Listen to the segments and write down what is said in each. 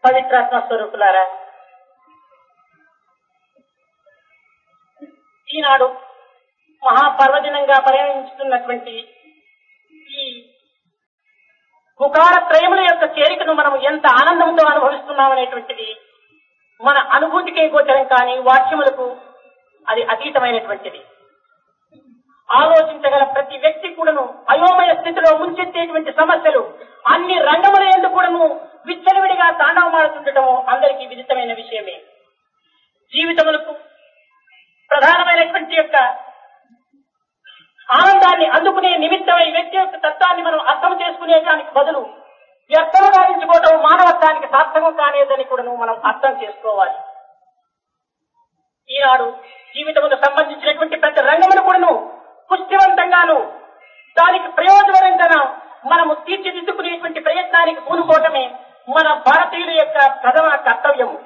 పవిత్రాత్మ స్వరూపులారా ఈనాడు మహాపర్వదినంగా పరిగణించుతున్నటువంటి ఈ పుకార ప్రేమల యొక్క చేరికను మనం ఎంత ఆనందంతో అనుభవిస్తున్నాం అనేటువంటిది మన అనుభూతికే గోచరం కానీ వాక్యములకు అది అతీతమైనటువంటిది ఆలోచించగల ప్రతి వ్యక్తి కూడాను అయోమయ స్థితిలో ముంచెత్తేటువంటి సమస్యలు అన్ని రంగముల ఎందు కూడాను విచ్చలవిడిగా తాండవమాడుతుండటము అందరికీ విదితమైన విషయమే జీవితములకు ప్రధానమైనటువంటి యొక్క ఆనందాన్ని అందుకునే నిమిత్తమై వ్యక్తి యొక్క తత్వాన్ని మనం అర్థం చేసుకునే దానికి బదులు వ్యర్థము గావించుకోవటం మానవత్వానికి సార్థకం కానేదని కూడా మనం అర్థం చేసుకోవాలి ఈనాడు జీవితముకు సంబంధించినటువంటి ప్రతి రంగమును కూడాను పుష్టివంతంగాను దానికి ప్రయోజనకరంగా మనము తీర్చిదిద్దుకునేటువంటి ప్రయత్నానికి పూనుకోవటమే మన భారతీయుల యొక్క ప్రథమ కర్తవ్యము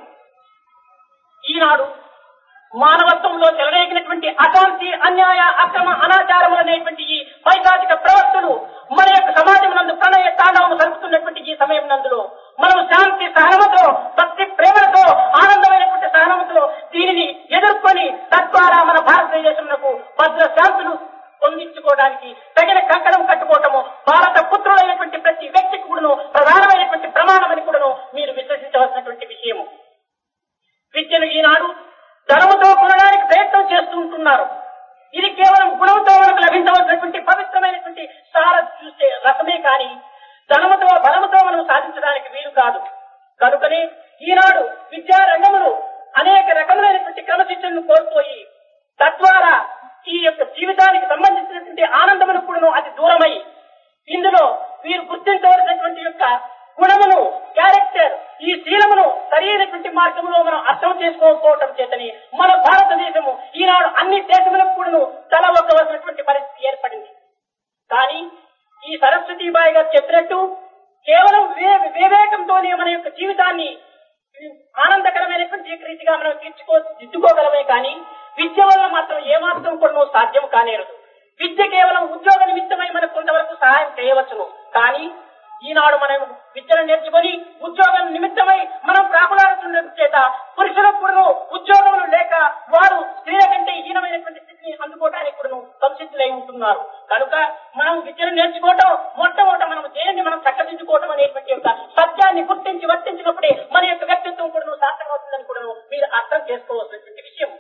ఈనాడు మానవత్వంలో చెలరేగినటువంటి అశాంతి అన్యాయ అక్రమ అనాచారములు అనేటువంటి ఈ పైశాచిక ప్రవర్తనలు మన యొక్క సమాజం నందు ప్రణయ తాండవము జరుపుతున్నటువంటి ఈ సమయం నందులో మనం శాంతి సహనముతో భక్తి ప్రేమలతో ఆనందమైనటువంటి సహనముతో దీనిని ఎదుర్కొని తద్వారా మన భారతదేశంలో భద్ర శాంతులు పొందించుకోవడానికి తగిన కంకణం కట్టుకోవటము భారత పుత్రులైనటువంటి ప్రతి వ్యక్తికి కూడాను ప్రధానమైనటువంటి ప్రమాణమని కూడాను మీరు విశ్వసించవలసినటువంటి విషయము విద్యను ఈనాడు ధనముతో కొనడానికి ప్రయత్నం చేస్తూ ఉంటున్నారు ఇది కేవలం గుణంతో మనకు లభించవలసినటువంటి పవిత్రమైనటువంటి సార చూసే రకమే కాని ధనముతో బలముతో మనం సాధించడానికి వీలు కాదు కనుకనే ఈనాడు విద్యా రంగములు అనేక రకములైనటువంటి క్రమశిక్షణను కోల్పోయి తద్వారా ఈ యొక్క జీవితానికి సంబంధించినటువంటి ఆనందమును కూడా అతి దూరమై ఇందులో వీరు గుర్తించవలసినటువంటి యొక్క గుణమును క్యారెక్టర్ ఈ శీలమును సరైనటువంటి మార్గంలో మనం అర్థం చేసుకోకపోవటం చేతని మన భారతదేశము ఈనాడు అన్ని దేశములకు కూడాను తల ఒక్కవలసినటువంటి పరిస్థితి ఏర్పడింది కానీ ఈ సరస్వతీబాయి గారు చెప్పినట్టు కేవలం వివే వివేకంతోనే మన యొక్క జీవితాన్ని ఆనందకరమైనటువంటి రీతిగా మనం తీర్చుకో దిద్దుకోగలమే కానీ విద్య వల్ల మాత్రం ఏమాత్రం కూడా సాధ్యం కానేరదు విద్య కేవలం ఉద్యోగ నిమిత్తమై మనకు కొంతవరకు సహాయం చేయవచ్చును కానీ ఈనాడు మనం విద్యను నేర్చుకొని ఉద్యోగం నిమిత్తమై మనం ప్రాకులాడుతున్న చేత పురుషులకు కూడా ఉద్యోగములు లేక వారు స్త్రీల కంటే హీనమైనటువంటి స్థితిని అందుకోవడానికి కూడా సంసిద్ధులై ఉంటున్నారు కనుక మనం విద్యను నేర్చుకోవటం మొట్టమొదట మనం దేనిని మనం చక్కదిద్దుకోవటం అనేటువంటి యొక్క సత్యాన్ని గుర్తించి వర్తించినప్పుడే మన యొక్క వ్యక్తిత్వం కూడా సార్థకమవుతుందని కూడా మీరు అర్థం చేసుకోవాల్సినటువంటి విషయం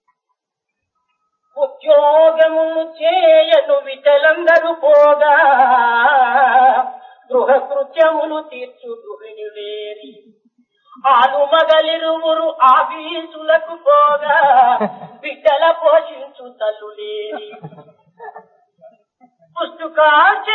ఉద్యోగము చేయను విటలందరూ పోగా గృహ కృత్యములు తీర్చు గృహిణి వేరి ఆలు మగలిరువురు ఆఫీసులకు పోగా బిడ్డల పోషించు తల్లు లేని పుస్తకాచ